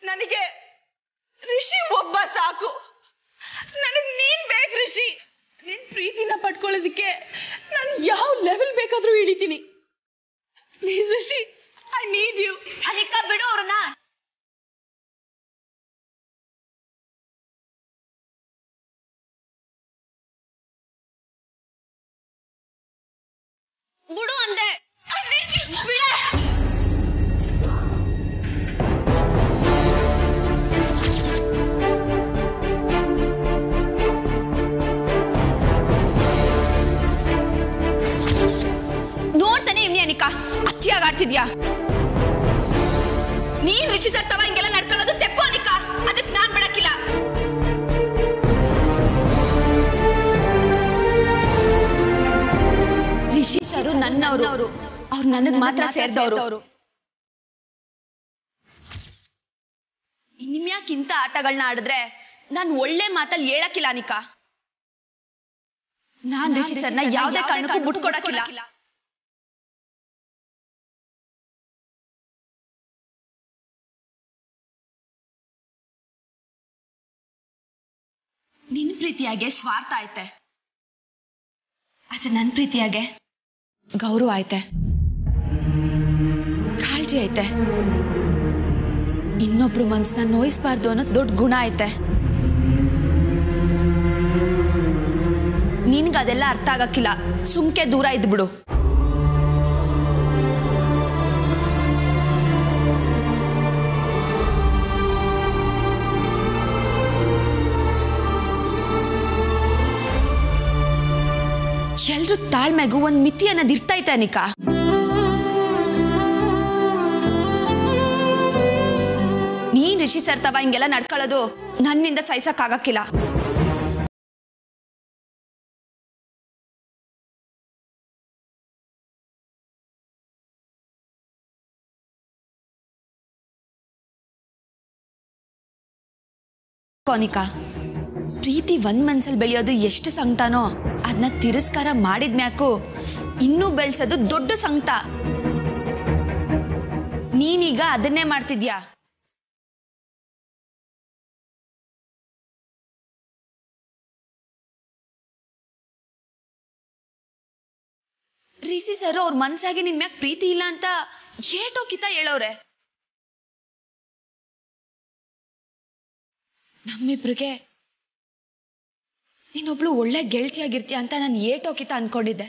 ನನಗೆ ಋಷಿ ಒಬ್ಬ ಸಾಕು ನನಗ್ ನೀನ್ ಬೇಕು ಋಷಿ ನಿನ್ ಪ್ರೀತಿನ ಪಡ್ಕೊಳ್ಳೋದಕ್ಕೆ ನಾನು ಯಾವ ಲೆವೆಲ್ ಬೇಕಾದ್ರೂ ಇಳಿತೀನಿ please Rishi I need you Anika ಬಿಡು ಅವ್ರನ್ನ ಬಿಡು ಅಂದೆ ಬಿಡೆ ನೋಡ್ತಾನೆ ಇವ್ನಿ ಅನಿಕಾ ಅತಿಯಾಗಿ ಆಡ್ತಿದ್ಯಾ ನೀನ್ ರಿಷಿ ಸರ್ ತವ ಹಿಂಗೆಲ್ಲ ನಡ್ಕೊಳ್ಳೋದು ತೆಪ್ಪು ಅನಿಕಾ ಅದಕ್ಕೆ ನಾನ್ ಬಿಡಕ್ಕಿಲ್ಲ ರಿಷಿ ಸರು ನನ್ನವರು ಅವ್ರು ನನಗ್ ಮಾತ್ರ ಸೇರಿದವರು ನಿಮ್ಯಾಕಿಂತ ಆಟಗಳನ್ನ ಆಡಿದ್ರೆ ನಾನ್ ಒಳ್ಳೆ ಮಾತಲ್ಲಿ ಹೇಳಕ್ಕಿಲ್ಲ ಅನಿಕಾ ನಾನ್ ರಿಷಿ ಸರ್ನ ಯಾವ್ದೇ ಕಾರಣಕ್ಕೂ ಬಿಟ್ಕೊಡಕ್ಕಿಲ್ಲ ನಿನ್ ಪ್ರೀತಿಯಾಗೆ ಸ್ವಾರ್ಥ ಐತೆ ಆದ್ರೆ ನನ್ ಪ್ರೀತಿಯಾಗೆ ಗೌರವ ಐತೆ ಕಾಳಜಿ ಐತೆ ಇನ್ನೊಬ್ರು ಮನ್ಸನ್ನ ನೋಯಿಸ್ಬಾರ್ದು ಅನ್ನೋ ದೊಡ್ಡ ಗುಣ ಐತೆ ನಿನ್ಗೆ ಅದೆಲ್ಲ ಅರ್ಥ ಆಗಕ್ಕಿಲ್ಲ ಸುಮ್ಕೆ ದೂರ ಇದ್ಬಿಡು ಎಲ್ರು ತಾಳ್ಮೆಗೂ ಒಂದ್ ಮಿತಿ ಅನ್ನೋದು ಇರ್ತೈತೆ ಅನಿಕಾ ನೀನ್ ರಿಷಿ ಸರ್ ತವ ಹಿಂಗೆಲ್ಲ ನಡ್ಕೊಳ್ಳೋದು ನನ್ನಿಂದ ಸಹಿಸಕ್ ಆಗಕ್ಕಿಲ್ಲ ಕೋನಿಕಾ ಪ್ರೀತಿ ಒಂದ್ ಮನ್ಸಲ್ಲಿ ಬೆಳೆಯೋದು ಎಷ್ಟು ಸಂಕಟನೋ ಅದನ್ನ ತಿರಸ್ಕಾರ ಮಾಡಿದ್ಮ್ಯಾಕು ಇನ್ನೂ ಬೆಳ್ಸೋದು ದೊಡ್ಡ ಸಂಕಟ ನೀನೀಗ ಅದನ್ನೇ ಮಾಡ್ತಿದ್ಯಾ ರಿಸಿ ಸರ್ ಅವ್ರ ಮನ್ಸಾಗೆ ನಿನ್ ಮ್ಯಾಗ್ ಪ್ರೀತಿ ಇಲ್ಲ ಅಂತ ಏಟೋ ಕಿತ ಹೇಳೋರೆ ನಮ್ಮಿಬ್ರಿಗೆ ನೀನೊಬ್ಳು ಒಳ್ಳೆ ಗೆಳತಿಯಾಗಿರ್ತೀಯ ಅಂತ ನಾನು ಏಟೋ ಕಿತ ಅನ್ಕೊಂಡಿದ್ದೆ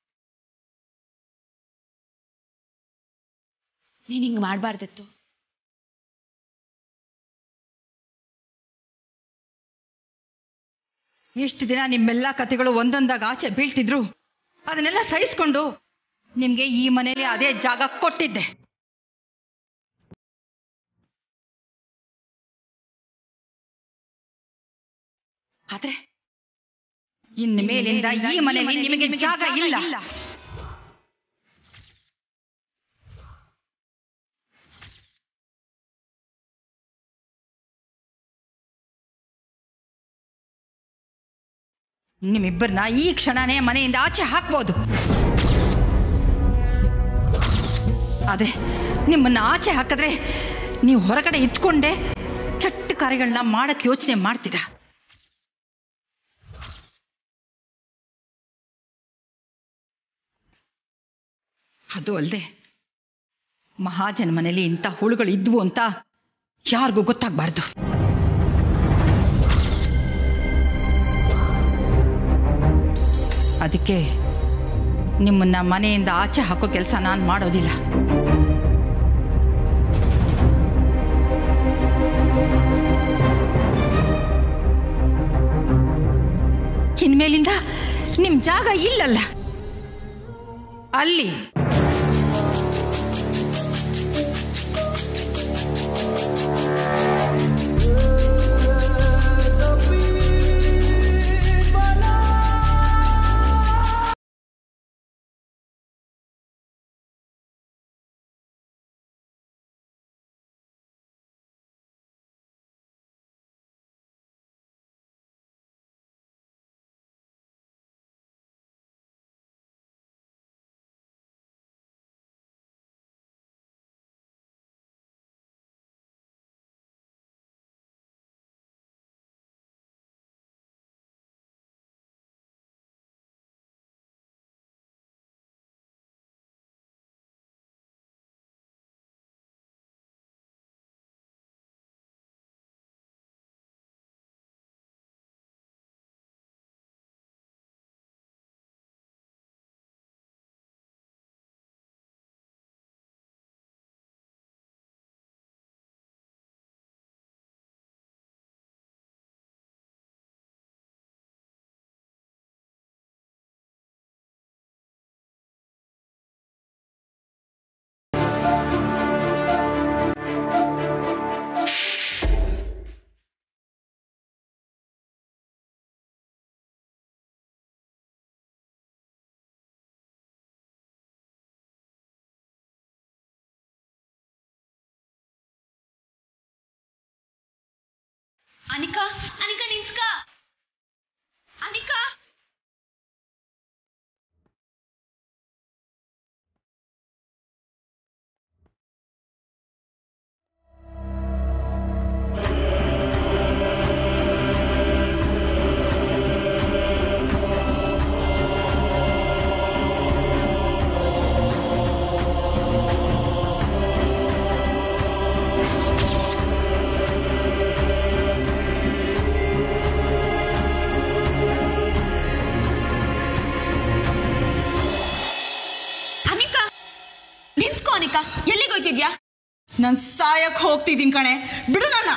ನೀನ್ ಹಿಂಗ್ ಮಾಡ್ಬಾರ್ದಿತ್ತು ಇಷ್ಟು ದಿನ ನಿಮ್ಮೆಲ್ಲ ಕತೆಗಳು ಒಂದೊಂದಾಗ ಆಚೆ ಬೀಳ್ತಿದ್ರು ಅದನ್ನೆಲ್ಲ ಸಹಿಸ್ಕೊಂಡು ನಿಮ್ಗೆ ಈ ಮನೇಲಿ ಅದೇ ಜಾಗ ಕೊಟ್ಟಿದ್ದೆ ಆದ್ರೆ ಇನ್ನು ಮೇಲಿಂದ ಈ ಮನೆಯಲ್ಲಿ ನಿಮಗೆ ಜಾಗ ಇಲ್ಲ ನಿಮ್ಮಿಬ್ಬರನ್ನ ಈ ಕ್ಷಣನೇ ಮನೆಯಿಂದ ಆಚೆ ಹಾಕ್ಬೋದು ಅದೇ ನಿಮ್ಮನ್ನ ಆಚೆ ಹಾಕಿದ್ರೆ ನೀವು ಹೊರಗಡೆ ಇತ್ಕೊಂಡೆ ಕೆಟ್ಟ ಕಾರ್ಯಗಳನ್ನ ಮಾಡಕ್ ಯೋಚನೆ ಮಾಡ್ತೀರಾ ಅದು ಅಲ್ಲದೆ ಮಹಾಜನ ಮನೇಲಿ ಇಂಥ ಹುಳುಗಳು ಇದ್ವು ಅಂತ ಯಾರಿಗೂ ಗೊತ್ತಾಗಬಾರ್ದು ಅದಕ್ಕೆ ನಿಮ್ಮನ್ನ ಮನೆಯಿಂದ ಆಚೆ ಹಾಕೋ ಕೆಲಸ ನಾನು ಮಾಡೋದಿಲ್ಲ ಇನ್ಮೇಲಿಂದ ನಿಮ್ ಜಾಗ ಇಲ್ಲಲ್ಲ ಅಲ್ಲಿ ಅನಿಕಾ ಅನಿಕಾ ನಿಂತ್ಕ ಅನಿಕಾ ಅನಿಕಾ ನಿಂತ್ಕೋ ಅನಿಕಾ ಎಲ್ಲಿಗೆ ಹೋಯ್ತಿದ್ಯಾ ನಾನು ಸಾಯಕ್ ಹೋಗ್ತಿದ್ದೀನಿ ಕಣೆ ಬಿಡು ನನ್ನ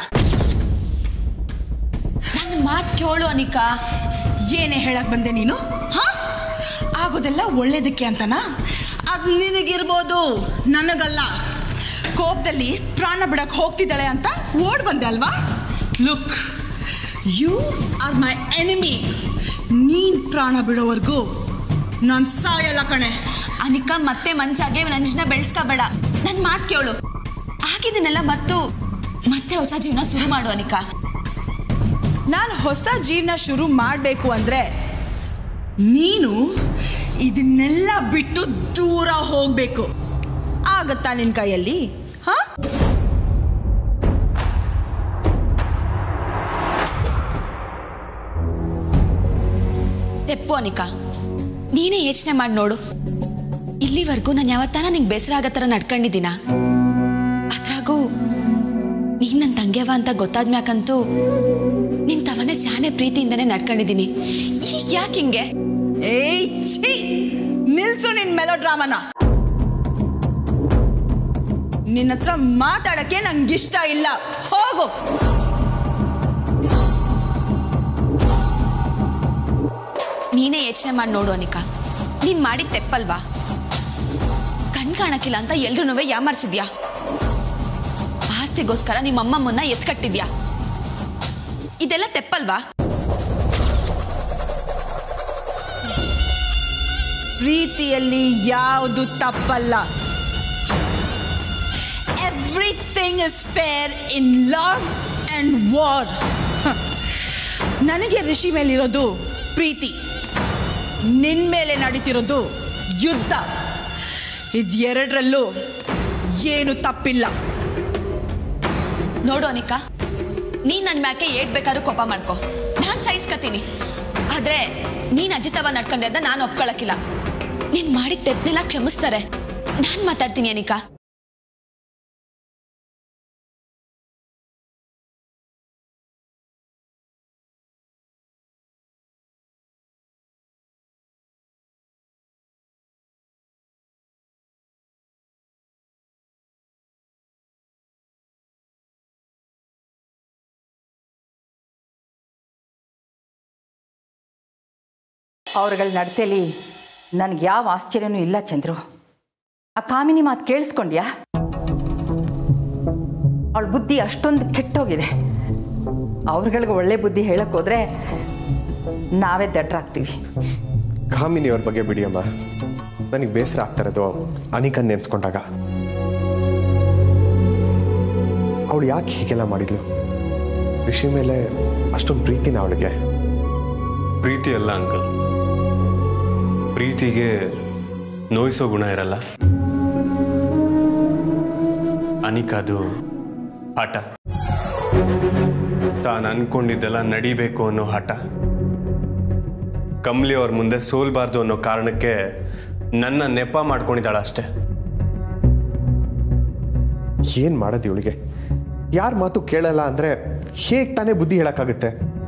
ನನ್ನ ಮಾತು ಕೇಳು ಅನಿಕಾ ಏನೇ ಹೇಳಕ್ ಬಂದೆ ನೀನು ಹಾ ಆಗೋದೆಲ್ಲ ಒಳ್ಳೇದಕ್ಕೆ ಅಂತನಾ ಅದು ನಿನಗಿರ್ಬೋದು ನನಗಲ್ಲ ಕೋಪದಲ್ಲಿ ಪ್ರಾಣ ಬಿಡಕ್ ಹೋಗ್ತಿದ್ದಾಳೆ ಅಂತ ಓಡ್ ಬಂದೆ ಅಲ್ವಾ look you are my enemy ನೀನ್ ಪ್ರಾಣ ಬಿಡೋವರೆಗೂ ನಾನು ಸಾಯಲ್ಲ ಕಣೆ ಅನಿಕಾ ಮತ್ತೆ ಮನ್ಸಾಗೆ ನಂಜನ ಬೆಳೆಸ್ಕೋಬೇಡ ನನ್ನ ಮಾತು ಕೇಳು ಆಗಿದ್ದನ್ನೆಲ್ಲ ಮರ್ತು ಮತ್ತೆ ಹೊಸ ಜೀವನ ಶುರು ಮಾಡು ಅನಿಕಾ ನಾನು ಹೊಸ ಜೀವನ ಶುರು ಮಾಡಬೇಕು ಅಂದ್ರೆ ನೀನು ಇದನ್ನೆಲ್ಲ ಬಿಟ್ಟು ದೂರ ಹೋಗ್ಬೇಕು ಆಗತ್ತಾ ನಿನ್ ಕೈಯಲ್ಲಿ ಹಾ ತೆಪ್ಪು ಅನಿಕಾ ನೀನೇ ಯೋಚನೆ ಮಾಡಿ ನೋಡು ಇಲ್ಲಿವರೆಗೂ ನಾನು ಯಾವತ್ತಾನ ನಿಂಗೆ ಬೇಸರ ಆಗೋ ಥರ ನಡ್ಕೊಂಡಿದ್ದೀನ ಅದ್ರಾಗೂ ನೀನ್ ನನ್ನ ತಂಗ್ಯವ ಅಂತ ಗೊತ್ತಾದ್ಮ್ಯಾಕಂತೂ ನಿನ್ ತವನೇ ಸ್ಯಾನೆ ಪ್ರೀತಿಯಿಂದನೇ ನಡ್ಕೊಂಡಿದ್ದೀನಿ ಈಗ ಯಾಕೆ ಹಿಂಗೆ ಏಯ್ ಛೀ ನಿಲ್ಸು ನಿನ್ ಮೆಲೋ ಡ್ರಾಮನ ನಿನ್ನ ಹತ್ರ ಮಾತಾಡಕ್ಕೆ ನಂಗಿಷ್ಟ ಇಲ್ಲ ಹೋಗು ನೀನೇ ಯೋಚನೆ ಮಾಡಿ ನೋಡು ಅನಿಕಾ ನೀನ್ ಮಾಡಿದ ತೆಪ್ಪಲ್ವಾ ಕಣ್ ಕಾಣಕ್ಕಿಲ್ಲ ಅಂತ ಎಲ್ರೂ ಯಾಮಾರ್ಸಿದ್ಯಾ ಆಸ್ತಿಗೋಸ್ಕರ ನಿಮ್ಮ ಅಮ್ಮಮ್ಮನ್ನ ಎತ್ಕಟ್ಟಿದ್ಯಾ ಇದೆಲ್ಲ ತೆಪ್ಪಲ್ವಾ ಪ್ರೀತಿಯಲ್ಲಿ ಯಾವುದು ತಪ್ಪಲ್ಲ everything is fair in love and war ನನಗೆ ಋಷಿ ಮೇಲಿರೋದು ಪ್ರೀತಿ ನಿನ್ ಮೇಲೆ ನಡೀತಿರೋದು ಯುದ್ಧ ಇದು ಎರಡರಲ್ಲೂ ಏನು ತಪ್ಪಿಲ್ಲ ನೋಡು ಅನಿಕಾ ನೀನ್ ನನ್ ಮ್ಯಾಕೆ ಏಟ್ ಬೇಕಾದ್ರೂ ಕೋಪ ಮಾಡ್ಕೊ ನಾನ್ ಸಹಿಸ್ಕತೀನಿ ಆದ್ರೆ ನೀನ್ ಅಜಿತವ ನಡ್ಕೊಂಡೆ ಅಂತ ನಾನು ಒಪ್ಕೊಳಕಿಲ್ಲ ನೀನ್ ಮಾಡಿದ ತೆಪ್ಪನೆಲ್ಲ ಕ್ಷಮಿಸ್ತಾರೆ ನಾನ್ ಮಾತಾಡ್ತೀನಿ ಅನಿಕಾ ಅವ್ರಗಳ ನಡತೆಲಿ ನನಗೆ ಯಾವ ಆಶ್ಚರ್ಯನೂ ಇಲ್ಲ ಚಂದ್ರು ಆ ಕಾಮಿನಿ ಮಾತು ಕೇಳಿಸ್ಕೊಂಡ್ಯಾ ಅವಳ ಬುದ್ಧಿ ಅಷ್ಟೊಂದು ಕೆಟ್ಟೋಗಿದೆ ಅವ್ರಗಳಿಗೆ ಒಳ್ಳೆ ಬುದ್ಧಿ ಹೇಳಕ್ ಹೋದ್ರೆ ನಾವೇ ದಡ್ರಾಗ್ತೀವಿ ಕಾಮಿನಿ ಅವ್ರ ಬಗ್ಗೆ ಬಿಡಿ ಅಮ್ಮ ನನಗೆ ಬೇಸರ ಆಗ್ತಾ ಇರೋದು ಅನಿಕನ್ ನೆನ್ಸ್ಕೊಂಡಾಗ ಅವಳು ಯಾಕೆ ಹೀಗೆಲ್ಲ ಮಾಡಿದ್ಲು ಋಷಿ ಮೇಲೆ ಅಷ್ಟೊಂದು ಪ್ರೀತಿನ ಅವಳಿಗೆ ಪ್ರೀತಿ ಅಲ್ಲ ಅಂಕಲ್ ಪ್ರೀತಿಗೆ ನೋಯಿಸೋ ಗುಣ ಇರಲ್ಲ ಅನಿಕದು ಹಠ ತಾನು ಅನ್ಕೊಂಡಿದ್ದೆಲ್ಲ ನಡಿಬೇಕು ಅನ್ನೋ ಹಠ ಕಮ್ಲಿ ಅವ್ರ ಮುಂದೆ ಸೋಲ್ಬಾರ್ದು ಅನ್ನೋ ಕಾರಣಕ್ಕೆ ನನ್ನ ನೆಪ ಮಾಡ್ಕೊಂಡಿದ್ದಾಳ ಅಷ್ಟೇ ಏನು ಮಾಡೋದು ಇವಳಿಗೆ ಯಾರ ಮಾತು ಕೇಳಲ್ಲ ಅಂದರೆ ಹೇಗೆ ತಾನೇ ಬುದ್ಧಿ ಹೇಳೋಕ್ಕಾಗುತ್ತೆ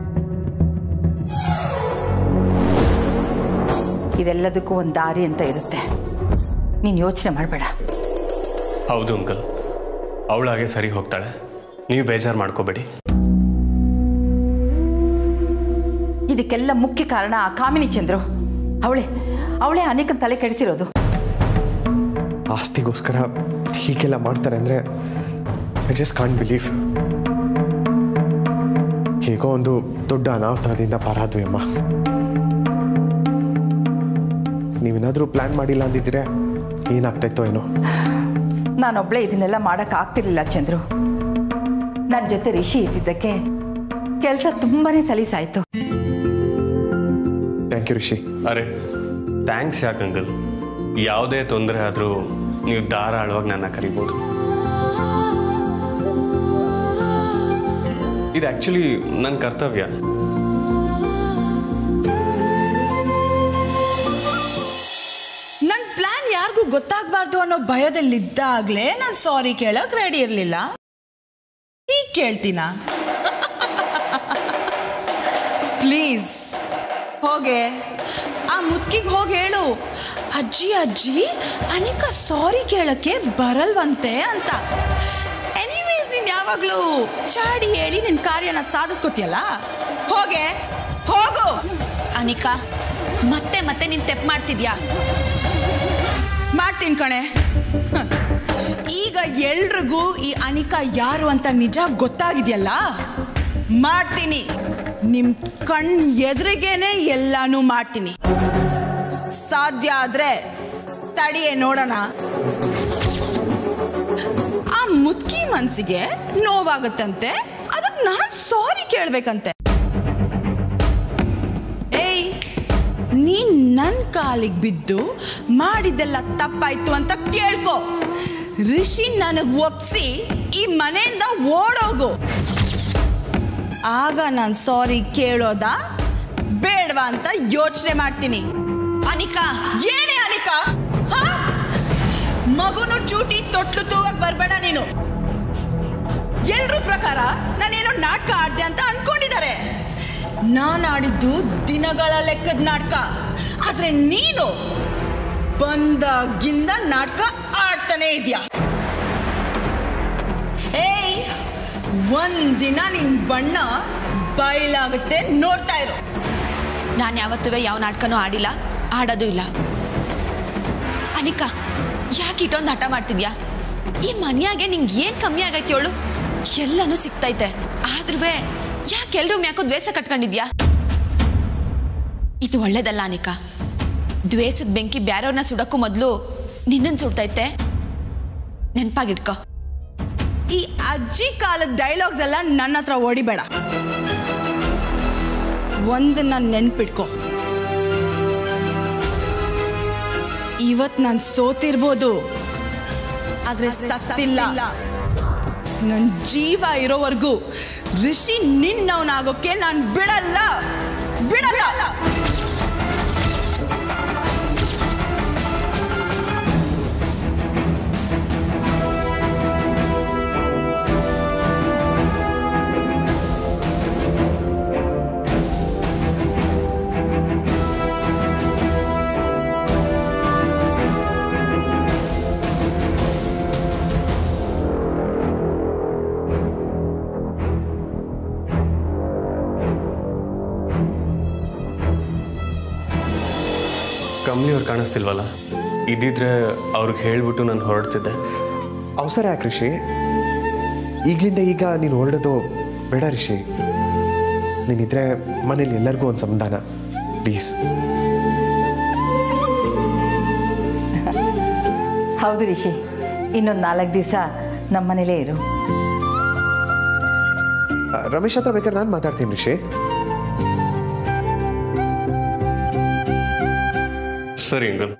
ಇದೆಲ್ಲದಕ್ಕೂ ಒಂದು ದಾರಿ ಅಂತ ಇರುತ್ತೆ ನೀನು ಯೋಚನೆ ಮಾಡಬೇಡ ಹೌದು ಅಂಕಲ್ ಅವಳಾಗೆ ಸರಿ ಹೋಗ್ತಾಳೆ ನೀವು ಬೇಜಾರು ಮಾಡ್ಕೋಬೇಡಿ ಇದಕ್ಕೆಲ್ಲ ಮುಖ್ಯ ಕಾರಣ ಆ ಕಾಮಿನಿ ಚಂದ್ರು ಅವಳೆ ಅವಳೇ ಅನೇಕ ತಲೆ ಕೆಡಿಸಿರೋದು ಆಸ್ತಿಗೋಸ್ಕರ ಹೀಗೆಲ್ಲ ಮಾಡ್ತಾರೆ ಅಂದರೆ ಐ ಜಸ್ಟ್ ಕಾನ್ ಬಿಲೀವ್ ಹೇಗೋ ಒಂದು ದೊಡ್ಡ ಅನಾಹುತದಿಂದ ಪಾರಾದ್ವಿ ಅಮ್ಮ ನೀವೇನಾದರೂ ಪ್ಲ್ಯಾನ್ ಮಾಡಿಲ್ಲ ಅಂದಿದ್ರೆ ಏನಾಗ್ತಾಯಿತ್ತೋ ಏನೋ ನಾನೊಬ್ಳೆ ಇದನ್ನೆಲ್ಲ ಮಾಡೋಕ್ಕಾಗ್ತಿರ್ಲಿಲ್ಲ ಚಂದ್ರು ನನ್ನ ಜೊತೆ ರಿಷಿ ಇದ್ದಿದ್ದಕ್ಕೆ ಕೆಲಸ ತುಂಬಾನೇ ಸಲೀಸಾಯ್ತು ಥ್ಯಾಂಕ್ ಯು ರಿಷಿ ಅರೆ ಥ್ಯಾಂಕ್ಸ್ ಯಾಕೆ ಅಂಕಲ್ ಯಾವುದೇ ತೊಂದರೆ ಆದರೂ ನೀವು ಧಾರಾಳವಾಗಿ ನನ್ನ ಕರಿಬೋದು ಇದು ಆ್ಯಕ್ಚುಲಿ ನನ್ನ ಕರ್ತವ್ಯ ನನ್ನ ಪ್ಲಾನ್ ಯಾರಿಗೂ ಗೊತ್ತಾಗಬಾರ್ದು ಅನ್ನೋ ಭಯದಲ್ಲಿದ್ದಾಗಲೇ ನಾನು ಸಾರಿ ಕೇಳಕ್ ರೆಡಿ ಇರಲಿಲ್ಲ ಈಗ ಕೇಳ್ತೀನ ಪ್ಲೀಸ್ ಹೋಗೆ ಆ ಮುತ್ಕಿಗೆ ಹೋಗಿ ಹೇಳು ಅಜ್ಜಿ ಅಜ್ಜಿ ಅನಿಕಾ ಸಾರಿ ಕೇಳಕ್ಕೆ ಬರಲ್ವಂತೆ ಅಂತ ಎನಿವೇಸ್ ನೀನು ಯಾವಾಗಲೂ ಚಾಡಿ ಹೇಳಿ ನಿನ್ನ ಕಾರ್ಯನ ಸಾಧಿಸ್ಕೋತಿಯಲ್ಲ ಹೋಗೆ ಹೋಗು ಅನಿಕಾ ಮತ್ತೆ ಮತ್ತೆ ನೀನ್ ತೆಪ್ ಮಾಡ್ತಿದ್ಯಾ ಮಾಡ್ತೀನಿ ಕಣೆ ಹ. ಈಗ ಎಲ್ರಿಗೂ ಈ ಅನಿಕಾ ಯಾರು ಅಂತ ನಿಜ ಗೊತ್ತಾಗಿದೆಯಲ್ಲ ಮಾಡ್ತೀನಿ ನಿಮ್ ಕಣ್ ಎದುರಿಗೇನೆ ಎಲ್ಲಾನು ಮಾಡ್ತೀನಿ ಸಾಧ್ಯ ಆದ್ರೆ ತಡಿಯೇ ನೋಡೋಣ ಆ ಮುದ್ಕಿ ಮನ್ಸಿಗೆ ನೋವಾಗುತ್ತಂತೆ ಅದಕ್ಕೆ ನಾನ್ ಸಾರಿ ಕೇಳ್ಬೇಕಂತೆ ಏಯ್ ನೀನ್ ನನ್ ಕಾಲಿಗೆ ಬಿದ್ದು ಮಾಡಿದ್ದೆಲ್ಲ ತಪ್ಪಾಯ್ತು ಅಂತ ಕೇಳ್ಕೊ ರಿಷಿ ನನಗ್ ಒಪ್ಸಿ ಈ ಮನೆಯಿಂದ ಓಡೋಗು ಆಗ ನಾನು ಸಾರಿ ಕೇಳೋದಾ ಬೇಡವಾ ಅಂತ ಯೋಚನೆ ಮಾಡ್ತೀನಿ ಅನಿಕಾ ಏನೇ ಅನಿಕಾ ಹಾ? ಮಗುನು ಚೂಟಿ ತೊಟ್ಲು ತೂಗಕ್ ಬರ್ಬೇಡ ನೀನು ಎಲ್ರ ಪ್ರಕಾರ ನಾನೇನೋ ನಾಟಕ ಆಡ್ದೆ ಅಂತ ಅನ್ಕೊಂಡಿದ್ದಾರೆ ನಾನು ಆಡಿದ್ದು ದಿನಗಳ ಲೆಕ್ಕದ ನಾಟಕ ಆದ್ರೆ ನೀನು ಬಂದಾಗಿಂದ ನಾಟಕ ಆಡ್ತಾನೆ ಇದೆಯಾ ಏಯ್ ಒಂದಿನ ನಿನ್ ಬಣ್ಣ ಬಯಲಾಗುತ್ತೆ ನೋಡ್ತಾ ಇರು ನಾನು ಯಾವತ್ತೂ ಯಾವ ನಾಟಕನೂ ಆಡಿಲ್ಲ ಆಡೋದು ಇಲ್ಲ ಅನಿಕಾ ಯಾಕೆ ಇಟ್ಟೊಂದು ಹಠ ಮಾಡ್ತಿದ್ಯಾ ಈ ಮನ್ಯಾಗೆ ನಿಂಗೆ ಏನು ಕಮ್ಮಿ ಆಗೈತಿ ಅವಳು ಎಲ್ಲನೂ ಸಿಗ್ತೈತೆ ಆದ್ರೂ ಯಾಕೆ ಎಲ್ರೂ ಯಾಕೋ ದ್ವೇಷ ಕಟ್ಕೊಂಡಿದ್ಯಾ ಇದು ಒಳ್ಳೇದಲ್ಲ ಅನಿಕಾ ದ್ವೇಷದ ಬೆಂಕಿ ಬ್ಯಾರೆಯವ್ರನ್ನ ಸುಡಕ್ಕೂ ಮೊದಲು ನಿನ್ನನ್ನು ಸುಡ್ತೈತೆ ನೆನ್ಪಾಗಿಟ್ಕೋ ಈ ಅಜ್ಜಿ ಕಾಲದ ಡೈಲಾಗ್ಸ್ ಎಲ್ಲ ನನ್ನ ಹತ್ರ ಓಡಿಬೇಡ ಒಂದನ್ನ ನೆನ್ಪಿಟ್ಕೊ ಇವತ್ ನಾನು ಸೋತಿರ್ಬೋದು ಆದ್ರೆ ಸತ್ತಿಲ್ಲ ನನ್ನ ಜೀವ ಇರೋವರೆಗೂ ಋಷಿ ನಿನ್ನವನಾಗೋಕೆ ನಾನು ಬಿಡಲ್ಲ ಬಿಡಲ್ಲ ಕಮ್ಲಿ ಅವ್ರು ಕಾಣಿಸ್ತಿಲ್ವಲ್ಲ ಇದ್ದಿದ್ರೆ ಅವ್ರಿಗೆ ಹೇಳ್ಬಿಟ್ಟು ನಾನು ಹೊರಡ್ತಿದ್ದೆ ಅವಸರ ಯಾಕೆ ರಿಷಿ ಈಗಲಿಂದ ಈಗ ನೀನು ಹೊರಡೋದು ಬೇಡ ರಿಷಿ ನೀನಿದ್ರೆ ಮನೇಲಿ ಎಲ್ಲರಿಗೂ ಒಂದು ಸಮಾಧಾನ ಪ್ಲೀಸ್ ಹೌದು ರಿಷಿ ಇನ್ನೊಂದು ನಾಲ್ಕು ದಿವಸ ನಮ್ಮ ಮನೇಲೇ ಇರು ರಮೇಶ್ ಹತ್ರ ಬೇಕಾದ್ರೆ ನಾನು ಮಾತಾಡ್ತೀನಿ ರಿಷಿ ಸರಿ ಅಂಕಲ್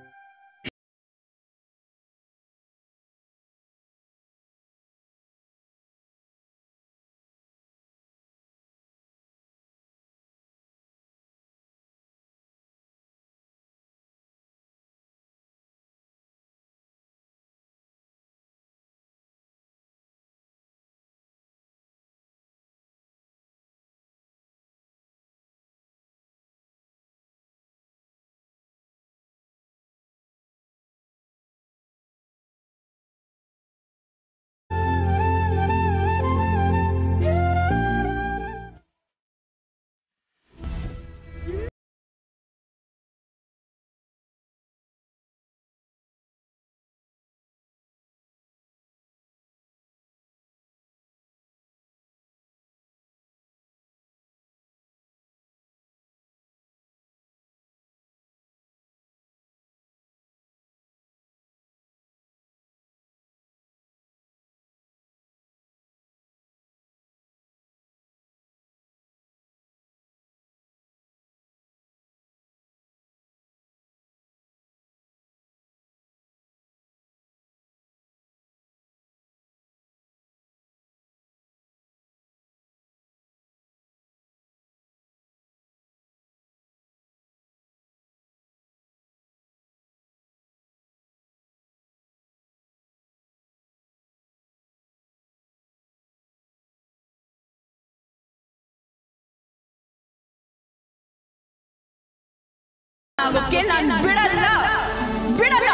ಆಗೋಕೆ ನಾನು ಬಿಡಲ್ಲ ಬಿಡಲ್ಲ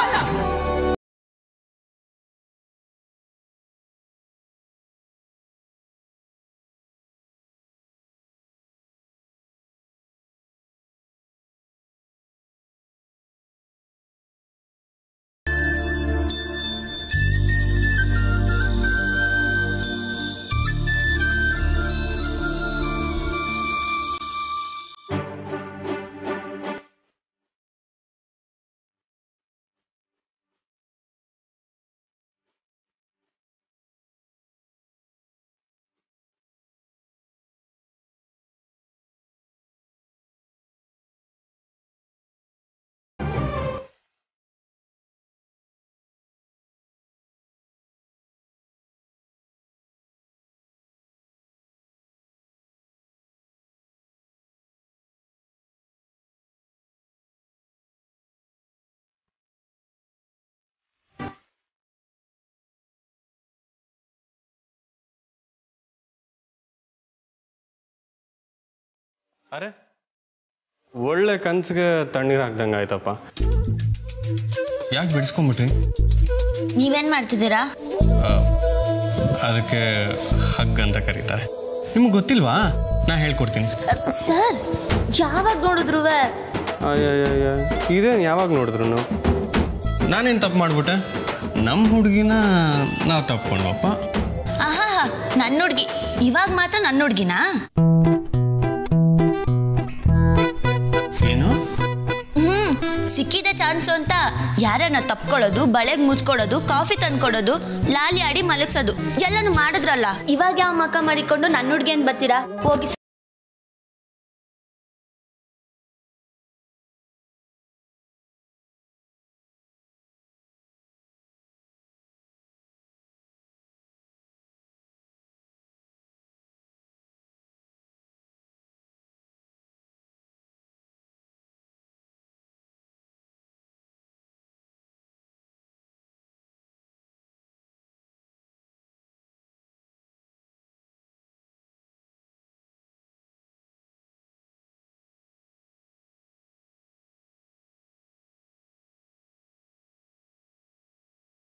ಅರೆ ಒಳ್ಳೆ ಕನ್ಸಿಗೆ ತಣ್ಣೀರು ಹಾಕ್ದಂಗೆ ಆಯ್ತಪ್ಪ ಯಾಕೆ ಬಿಡಿಸ್ಕೊಂಬಿಟ್ರಿ ನೀವೇನ್ ಮಾಡ್ತಿದ್ದೀರಾ ಅದಕ್ಕೆ ಹಗ್ ಅಂತ ಕರೀತಾರೆ ನಿಮ್ಗೆ ಗೊತ್ತಿಲ್ವಾ ನಾ ಹೇಳ್ಕೊಡ್ತೀನಿ ಸರ್ ಯಾವಾಗ ನೋಡಿದ್ರು ಅಯ್ಯಯ್ಯಯ್ಯ ಇದೇನು ಯಾವಾಗ ನೋಡಿದ್ರು ನಾನೇನು ತಪ್ಪು ಮಾಡ್ಬಿಟ್ಟೆ ನಮ್ಮ ಹುಡುಗಿನ ನಾವು ತಪ್ಕೊಂಡಪ್ಪ ಆಹಾ ನನ್ನ ಹುಡ್ಗಿ ಇವಾಗ ಮಾತ್ರ ನನ್ನ ಹುಡ್ಗಿನಾ ಏನು ಹ್ಮ್ ಸಿಕ್ಕಿದೆ ಚಾನ್ಸು ಅಂತ ಯಾರನ್ನ ತಪ್ಕೊಳ್ಳೋದು ಬಳೆಗ್ ಮುಚ್ಕೊಡೋದು ಕಾಫಿ ತಂದ್ಕೊಡೋದು ಲಾಲಿ ಆಡಿ ಮಲಗ್ಸೋದು ಎಲ್ಲಾನು ಮಾಡಿದ್ರಲ್ಲ ಇವಾಗ ಯಾವ ಮಕ ಮಾಡಿಕೊಂಡು ನನ್ನ ಹುಡ್ಗಿ ಅಂತ ಬರ್ತೀರಾ ಹೋಗಿ